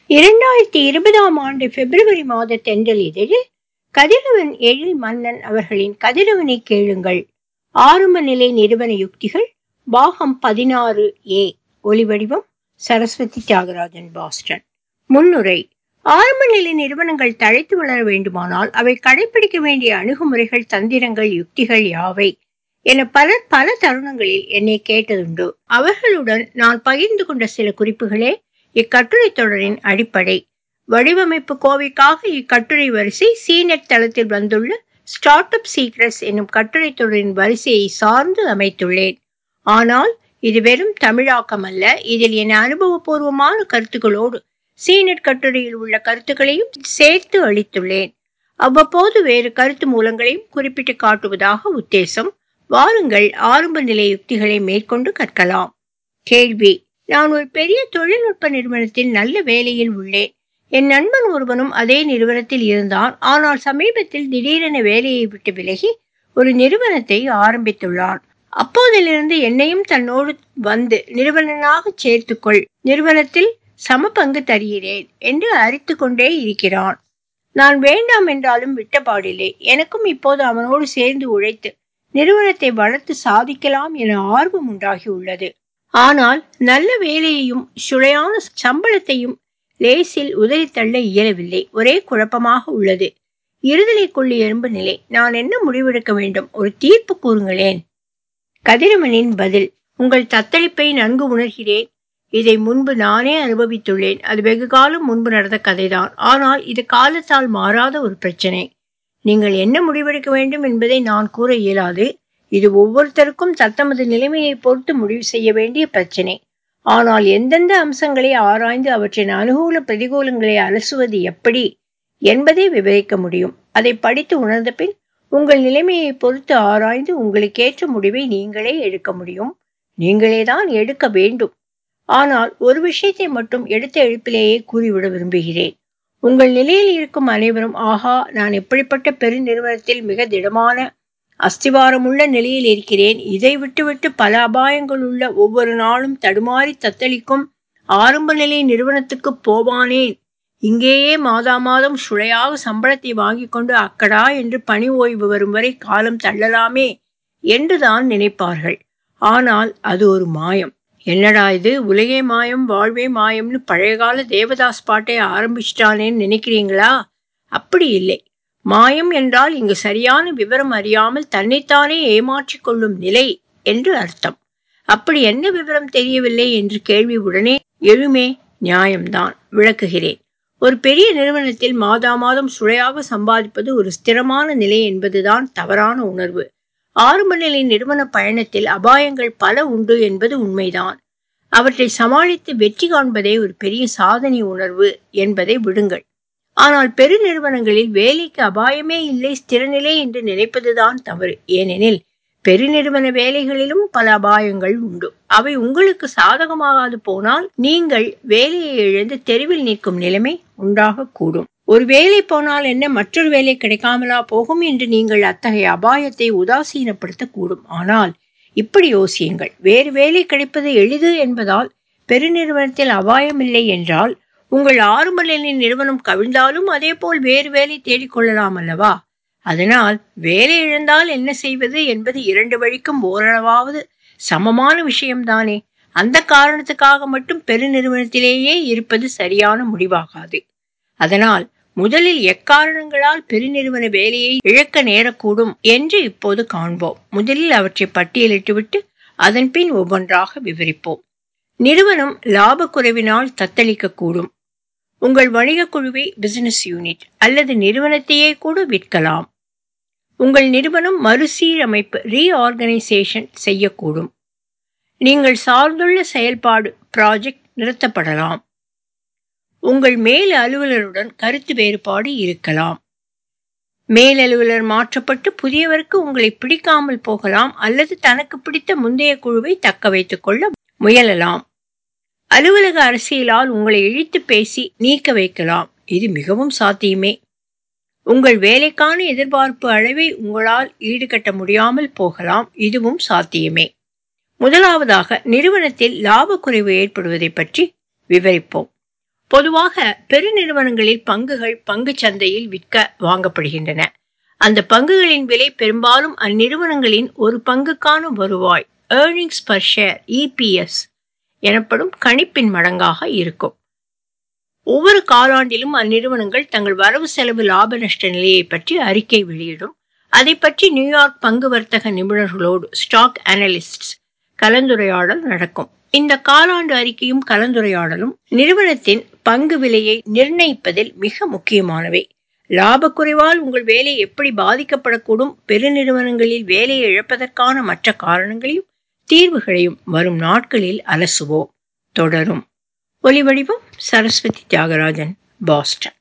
இரண்டாயிரத்தி இருபதாம் ஆண்டு பிப்ரவரி மாத தென்றல் இதழில் கதிரவன் எழில் மன்னன் அவர்களின் கதிரவனை கேளுங்கள் ஆரம்ப நிலை நிறுவன யுக்திகள் பாகம் பதினாறு ஏ ஒலிவடிவம் சரஸ்வதி தியாகராஜன் பாஸ்டன் முன்னுரை ஆரம்ப நிலை நிறுவனங்கள் தழைத்து வளர வேண்டுமானால் அவை கடைபிடிக்க வேண்டிய அணுகுமுறைகள் தந்திரங்கள் யுக்திகள் யாவை என பலர் பல தருணங்களில் என்னை கேட்டதுண்டு அவர்களுடன் நான் பகிர்ந்து கொண்ட சில குறிப்புகளே இக்கட்டுரை தொடரின் அடிப்படை வடிவமைப்பு கோவைக்காக இக்கட்டுரை வரிசை சீனெட் தளத்தில் வந்துள்ள ஸ்டார்ட் அப் சீக்ரெட்ஸ் என்னும் கட்டுரை தொடரின் வரிசையை சார்ந்து அமைத்துள்ளேன் ஆனால் இது வெறும் தமிழாக்கம் அல்ல இதில் என் அனுபவபூர்வமான கருத்துக்களோடு சீனட் கட்டுரையில் உள்ள கருத்துக்களையும் சேர்த்து அளித்துள்ளேன் அவ்வப்போது வேறு கருத்து மூலங்களையும் குறிப்பிட்டு காட்டுவதாக உத்தேசம் வாருங்கள் ஆரம்ப நிலை யுக்திகளை மேற்கொண்டு கற்கலாம் கேள்வி நான் ஒரு பெரிய தொழில்நுட்ப நிறுவனத்தில் நல்ல வேலையில் உள்ளேன் என் நண்பன் ஒருவனும் அதே நிறுவனத்தில் இருந்தான் ஆனால் சமீபத்தில் திடீரென வேலையை விட்டு விலகி ஒரு நிறுவனத்தை ஆரம்பித்துள்ளான் அப்போதிலிருந்து என்னையும் தன்னோடு வந்து நிறுவனனாக சேர்த்துக்கொள் நிறுவனத்தில் சம பங்கு தருகிறேன் என்று அரித்து கொண்டே இருக்கிறான் நான் வேண்டாம் என்றாலும் விட்டபாடில்லை எனக்கும் இப்போது அவனோடு சேர்ந்து உழைத்து நிறுவனத்தை வளர்த்து சாதிக்கலாம் என ஆர்வம் உண்டாகி உள்ளது ஆனால் நல்ல வேலையையும் சுழையான சம்பளத்தையும் லேசில் உதறி தள்ள இயலவில்லை ஒரே குழப்பமாக உள்ளது இருதலை கொள்ளி எறும்பு நிலை நான் என்ன முடிவெடுக்க வேண்டும் ஒரு தீர்ப்பு கூறுங்களேன் கதிரவனின் பதில் உங்கள் தத்தளிப்பை நன்கு உணர்கிறேன் இதை முன்பு நானே அனுபவித்துள்ளேன் அது வெகு காலம் முன்பு நடந்த கதைதான் ஆனால் இது காலத்தால் மாறாத ஒரு பிரச்சனை நீங்கள் என்ன முடிவெடுக்க வேண்டும் என்பதை நான் கூற இயலாது இது ஒவ்வொருத்தருக்கும் தத்தமது நிலைமையை பொறுத்து முடிவு செய்ய வேண்டிய பிரச்சனை ஆனால் எந்தெந்த அம்சங்களை ஆராய்ந்து அவற்றின் அனுகூல பிரதிகூலங்களை அலசுவது எப்படி என்பதை விவரிக்க முடியும் அதை படித்து உணர்ந்த பின் உங்கள் நிலைமையை பொறுத்து ஆராய்ந்து உங்களுக்கேற்ற முடிவை நீங்களே எடுக்க முடியும் நீங்களே தான் எடுக்க வேண்டும் ஆனால் ஒரு விஷயத்தை மட்டும் எடுத்த எழுப்பிலேயே கூறிவிட விரும்புகிறேன் உங்கள் நிலையில் இருக்கும் அனைவரும் ஆஹா நான் எப்படிப்பட்ட பெரு நிறுவனத்தில் மிக திடமான அஸ்திவாரமுள்ள நிலையில் இருக்கிறேன் இதை விட்டுவிட்டு பல அபாயங்கள் உள்ள ஒவ்வொரு நாளும் தடுமாறி தத்தளிக்கும் ஆரம்ப நிலை நிறுவனத்துக்கு போவானேன் இங்கேயே மாதா மாதம் சுழையாக சம்பளத்தை வாங்கி கொண்டு அக்கடா என்று பணி ஓய்வு வரும் வரை காலம் தள்ளலாமே என்றுதான் நினைப்பார்கள் ஆனால் அது ஒரு மாயம் என்னடா இது உலகே மாயம் வாழ்வே மாயம்னு பழையகால தேவதாஸ் பாட்டை ஆரம்பிச்சிட்டானேன்னு நினைக்கிறீங்களா அப்படி இல்லை மாயம் என்றால் இங்கு சரியான விவரம் அறியாமல் தன்னைத்தானே ஏமாற்றிக் கொள்ளும் நிலை என்று அர்த்தம் அப்படி என்ன விவரம் தெரியவில்லை என்று கேள்வி உடனே எழுமே நியாயம்தான் விளக்குகிறேன் ஒரு பெரிய நிறுவனத்தில் மாதா மாதம் சுழையாக சம்பாதிப்பது ஒரு ஸ்திரமான நிலை என்பதுதான் தவறான உணர்வு ஆரம்ப நிலை நிறுவன பயணத்தில் அபாயங்கள் பல உண்டு என்பது உண்மைதான் அவற்றை சமாளித்து வெற்றி காண்பதே ஒரு பெரிய சாதனை உணர்வு என்பதை விடுங்கள் ஆனால் பெருநிறுவனங்களில் வேலைக்கு அபாயமே இல்லை ஸ்திரநிலை என்று நினைப்பதுதான் தவறு ஏனெனில் பெருநிறுவன வேலைகளிலும் பல அபாயங்கள் உண்டு அவை உங்களுக்கு சாதகமாகாது போனால் நீங்கள் வேலையை இழந்து தெருவில் நிற்கும் நிலைமை உண்டாகக்கூடும் ஒரு வேலை போனால் என்ன மற்றொரு வேலை கிடைக்காமலா போகும் என்று நீங்கள் அத்தகைய அபாயத்தை உதாசீனப்படுத்தக்கூடும் ஆனால் இப்படி யோசியுங்கள் வேறு வேலை கிடைப்பது எளிது என்பதால் பெருநிறுவனத்தில் அபாயமில்லை என்றால் உங்கள் ஆரம்ப நிலை நிறுவனம் கவிழ்ந்தாலும் அதே போல் வேறு வேலை தேடிக்கொள்ளலாம் அல்லவா அதனால் வேலை இழந்தால் என்ன செய்வது என்பது இரண்டு வழிக்கும் ஓரளவாவது சமமான விஷயம்தானே அந்த காரணத்துக்காக மட்டும் பெருநிறுவனத்திலேயே இருப்பது சரியான முடிவாகாது அதனால் முதலில் எக்காரணங்களால் பெருநிறுவன வேலையை இழக்க நேரக்கூடும் என்று இப்போது காண்போம் முதலில் அவற்றை பட்டியலிட்டுவிட்டு அதன் பின் ஒவ்வொன்றாக விவரிப்போம் நிறுவனம் லாப குறைவினால் தத்தளிக்கக்கூடும் உங்கள் வணிக குழுவை பிசினஸ் யூனிட் அல்லது நிறுவனத்தையே கூட விற்கலாம் உங்கள் நிறுவனம் மறுசீரமைப்பு ரீஆர்கனைசேஷன் செய்யக்கூடும் நீங்கள் சார்ந்துள்ள செயல்பாடு ப்ராஜெக்ட் நிறுத்தப்படலாம் உங்கள் மேல் அலுவலருடன் கருத்து வேறுபாடு இருக்கலாம் மேல் அலுவலர் மாற்றப்பட்டு புதியவருக்கு உங்களை பிடிக்காமல் போகலாம் அல்லது தனக்கு பிடித்த முந்தைய குழுவை தக்க வைத்துக் கொள்ள முயலலாம் அலுவலக அரசியலால் உங்களை இழித்து பேசி நீக்க வைக்கலாம் இது மிகவும் சாத்தியமே உங்கள் வேலைக்கான எதிர்பார்ப்பு அளவை உங்களால் ஈடுகட்ட முடியாமல் போகலாம் இதுவும் சாத்தியமே முதலாவதாக நிறுவனத்தில் லாப குறைவு ஏற்படுவதை பற்றி விவரிப்போம் பொதுவாக பெருநிறுவனங்களில் பங்குகள் பங்கு சந்தையில் விற்க வாங்கப்படுகின்றன அந்த பங்குகளின் விலை பெரும்பாலும் அந்நிறுவனங்களின் ஒரு பங்குக்கான வருவாய் ஏர்னிங்ஸ் பர் ஷேர் இபிஎஸ் எனப்படும் கணிப்பின் மடங்காக இருக்கும் ஒவ்வொரு காலாண்டிலும் அந்நிறுவனங்கள் தங்கள் வரவு செலவு லாப நஷ்ட நிலையை பற்றி அறிக்கை வெளியிடும் அதை பற்றி நியூயார்க் பங்கு வர்த்தக நிபுணர்களோடு ஸ்டாக் அனலிஸ்ட் கலந்துரையாடல் நடக்கும் இந்த காலாண்டு அறிக்கையும் கலந்துரையாடலும் நிறுவனத்தின் பங்கு விலையை நிர்ணயிப்பதில் மிக முக்கியமானவை லாபக்குறைவால் உங்கள் வேலை எப்படி பாதிக்கப்படக்கூடும் பெருநிறுவனங்களில் வேலையை இழப்பதற்கான மற்ற காரணங்களையும் தீர்வுகளையும் வரும் நாட்களில் அலசுவோம் தொடரும் ஒலிவடிவம் சரஸ்வதி தியாகராஜன் பாஸ்டன்